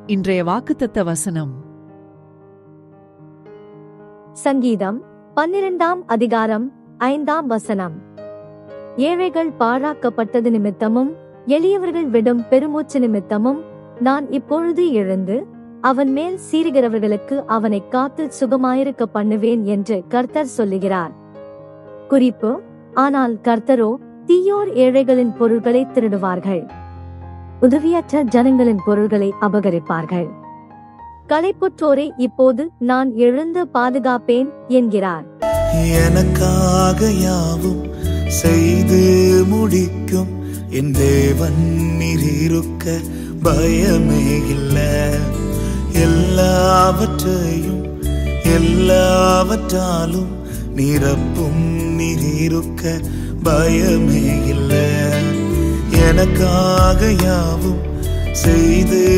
இன்றைய வாக்குத்தத்த வசனம் சங்கீதம் பன்னிரண்டாம் அதிகாரம் ஐந்தாம் வசனம் ஏழைகள் பாழாக்கப்பட்டது நிமித்தமும் எளியவர்கள் விடும் பெருமூச்சு நிமித்தமும் நான் இப்பொழுது எழுந்து அவன் மேல் சீறுகிறவர்களுக்கு அவனை காத்து சுகமாயிருக்க பண்ணுவேன் என்று கர்த்தர் சொல்லுகிறார் குறிப்பு ஆனால் கர்த்தரோ தீயோர் ஏழைகளின் பொருள்களை திருடுவார்கள் உதவியற்ற ஜனங்களின் பொருள்களை அபகரிப்பார்கள் களைப்புற்றோரை இப்போது நான் எழுந்து பாதுகாப்பேன் என்கிறார் எனக்காக யாவும் செய்து முடிக்கும் என் தேவன் நீரிருக்க பயமே இல்ல எல்லாவற்றையும் எல்லாவற்றாலும் நிரப்பும் நீரிருக்க பயமே இல்ல எனக்காக யாவும் செய்து